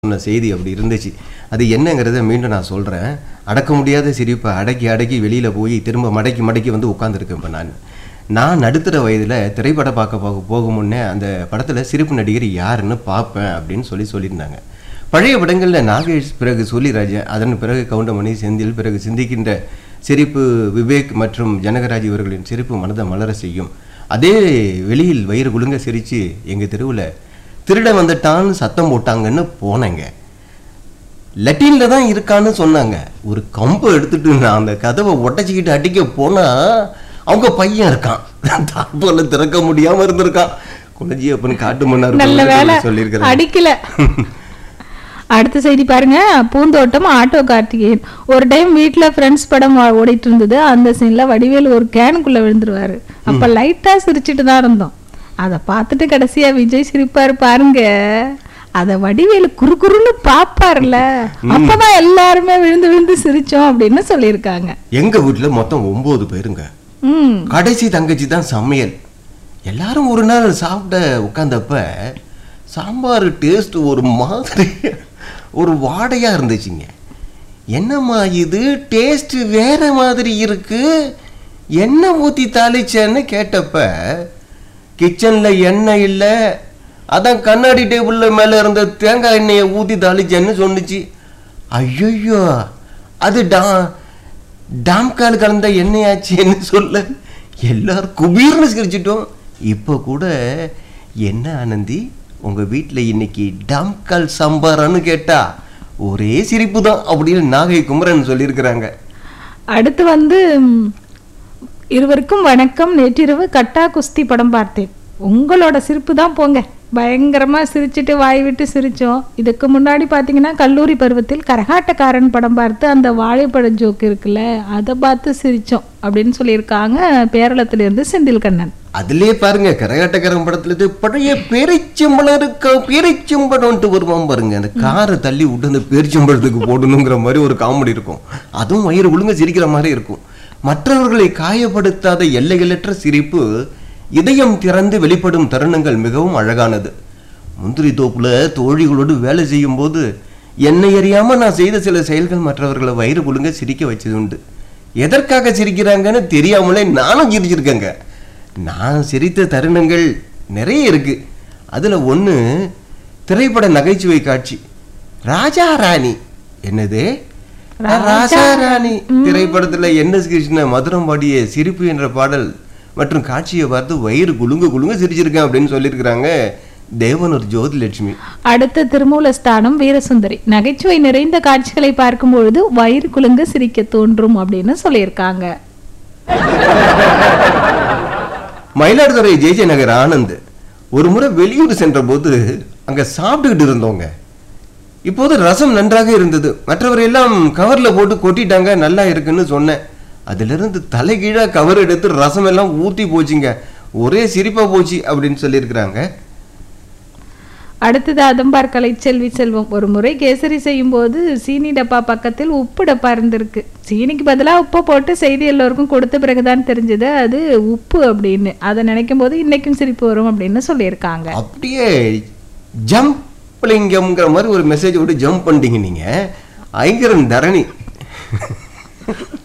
சொன்ன செய்தி அப்படி இருந்துச்சு அது என்னங்கிறத மீண்டும் நான் சொல்கிறேன் அடக்க முடியாத சிரிப்பை அடக்கி அடக்கி வெளியில் போய் திரும்ப மடக்கி மடக்கி வந்து உட்காந்துருக்கேன் இப்போ நான் நான் நடுத்தர வயதில் திரைப்படம் பார்க்க போக போகும் முன்னே அந்த படத்தில் சிரிப்பு நடிகர் யாருன்னு பார்ப்பேன் அப்படின்னு சொல்லி சொல்லியிருந்தாங்க பழைய படங்களில் நாகேஷ் பிறகு சூலிராஜன் அதன் பிறகு கவுண்டமணி செந்தில் பிறகு சிந்திக்கின்ற சிரிப்பு விவேக் மற்றும் ஜனகராஜ் இவர்களின் சிரிப்பு மனதை மலர செய்யும் அதே வெளியில் வயிறு குலுங்க சிரித்து எங்கள் தெருவில் திருட வந்துட்டான்னு சத்தம் போட்டாங்கன்னு போனேங்க லட்டின்ல தான் இருக்கான்னு சொன்னாங்க ஒரு கம்பை எடுத்துட்டு நான் அந்த கதவை ஒட்டச்சிக்கிட்டு அடிக்க போனா அவங்க பையன் இருக்கான் தாப்பால திறக்க முடியாம இருந்திருக்கான் குலஜி அப்பன்னு காட்டு நல்ல வேலை மன்னார் சொல்லியிருக்கிறேன் அடிக்கல அடுத்த செய்தி பாருங்க பூந்தோட்டம் ஆட்டோ கார்த்திகேயன் ஒரு டைம் வீட்ல ஃப்ரெண்ட்ஸ் படம் ஓ- ஓடிட்டு இருந்தது அந்த சீன்ல வடிவேலு ஒரு கேனுக்குள்ள விழுந்துருவாரு அப்ப லைட்டா சிரிச்சிட்டு தான் இருந்தோம் அதை பார்த்துட்டு கடைசியா விஜய் சிரிப்பாரு பாருங்க அத வடிவேலு குறு குறுன்னு பாப்பாருல அப்பதான் எல்லாருமே விழுந்து விழுந்து சிரிச்சோம் அப்படின்னு சொல்லியிருக்காங்க எங்க வீட்டுல மொத்தம் ஒன்பது பேருங்க ம் கடைசி தங்கச்சி தான் சமையல் எல்லாரும் ஒரு நாள் சாப்பிட உட்காந்தப்ப சாம்பார் டேஸ்ட் ஒரு மாதிரி ஒரு வாடையா இருந்துச்சுங்க என்னம்மா இது டேஸ்ட் வேற மாதிரி இருக்கு எண்ணெய் ஊத்தி தாளிச்சேன்னு கேட்டப்ப கிச்சன்ல எண்ணெய் இல்லை அதான் கண்ணாடி டேபிள்ல மேல இருந்த தேங்காய் எண்ணெயை ஊத்தி தாளிச்சேன்னு சொன்னுச்சு ஐயோ அது டா டாம்கால் கலந்த எண்ணெயாச்சுன்னு சொல்ல எல்லாரும் குபீர்னு சிரிச்சிட்டோம் இப்போ கூட என்ன ஆனந்தி உங்க வீட்டில் இன்னைக்கு டாம்கால் சாம்பாரான்னு கேட்டா ஒரே சிரிப்பு தான் அப்படின்னு நாகை குமரன் சொல்லியிருக்கிறாங்க அடுத்து வந்து ம், இருவருக்கும் வணக்கம் நேற்றிரவு கட்டா குஸ்தி படம் பார்த்தேன் உங்களோட சிரிப்பு தான் போங்க பயங்கரமா சிரிச்சிட்டு வாய் விட்டு சிரிச்சோம் இதுக்கு முன்னாடி பார்த்தீங்கன்னா கல்லூரி பருவத்தில் கரகாட்டக்காரன் படம் பார்த்து அந்த வாழைப்பழ ஜோக் இருக்குல்ல அதை பார்த்து சிரிச்சோம் அப்படின்னு சொல்லியிருக்காங்க பேரளத்திலிருந்து செந்தில் கண்ணன் அதுலயே பாருங்க கரகாட்டக்காரன் படத்துல இது பழைய பேரிச்சம்பளம் இருக்க பேரிச்சம்பழம்ட்டு வருவான் பாருங்க அந்த காரை தள்ளி விட்டு அந்த பேரிச்சம்பழத்துக்கு போடணுங்கிற மாதிரி ஒரு காமெடி இருக்கும் அதுவும் வயிறு ஒழுங்க சிரிக்கிற மாதிரி இருக்கும் மற்றவர்களை காயப்படுத்தாத எல்லைகளற்ற சிரிப்பு இதயம் திறந்து வெளிப்படும் தருணங்கள் மிகவும் அழகானது முந்திரி தோப்புல தோழிகளோடு வேலை செய்யும் போது என்னை அறியாம நான் செய்த சில செயல்கள் மற்றவர்களை வயிறு குலுங்க சிரிக்க வச்சது உண்டு எதற்காக சிரிக்கிறாங்கன்னு தெரியாமலே நானும் சிரிச்சிருக்கேங்க நான் சிரித்த தருணங்கள் நிறைய இருக்கு அதுல ஒண்ணு திரைப்பட நகைச்சுவை காட்சி ராஜா ராணி என்னது ராஜா ராணி திரைப்படத்துல என் எஸ் கிருஷ்ண மதுரம் பாடிய சிரிப்பு என்ற பாடல் மற்றும் காட்சியை பார்த்து வயிறு குலுங்க குலுங்க சிரிச்சிருக்கேன் அப்படின்னு சொல்லியிருக்கிறாங்க தேவனூர் ஜோதிலட்சுமி அடுத்த திருமூலஸ்தானம் வீரசுந்தரி நகைச்சுவை நிறைந்த காட்சிகளை பார்க்கும் பொழுது வயிறு குலுங்க சிரிக்க தோன்றும் அப்படின்னு சொல்லியிருக்காங்க மயிலாடுதுறை ஜெய்ஜே நகர் ஆனந்த் ஒரு முறை வெளியூர் சென்ற போது அங்க சாப்பிட்டுக்கிட்டு இருந்தோங்க இப்போது ரசம் நன்றாக இருந்தது மற்றவர் எல்லாம் கவர்ல போட்டு கொட்டிட்டாங்க நல்லா இருக்குன்னு சொன்னேன் அதிலிருந்து தலைகீழா கவர் எடுத்து ரசம் எல்லாம் ஊத்தி போச்சுங்க ஒரே சிரிப்பா போச்சு அப்படின்னு சொல்லியிருக்கிறாங்க அடுத்தது அதம்பார் கலைச்செல்வி செல்வம் ஒரு முறை கேசரி செய்யும்போது சீனி டப்பா பக்கத்தில் உப்பு டப்பா இருந்திருக்கு சீனிக்கு பதிலாக உப்பை போட்டு செய்தி எல்லோருக்கும் கொடுத்த பிறகுதான் தெரிஞ்சது அது உப்பு அப்படின்னு அதை நினைக்கும் போது இன்னைக்கும் சிரிப்பு வரும் அப்படின்னு சொல்லியிருக்காங்க அப்படியே ஜம்ப்லிங்கம்ங்கிற மாதிரி ஒரு மெசேஜ் விட்டு ஜம்ப் பண்ணிட்டீங்க நீங்க ஐங்கரன் தரணி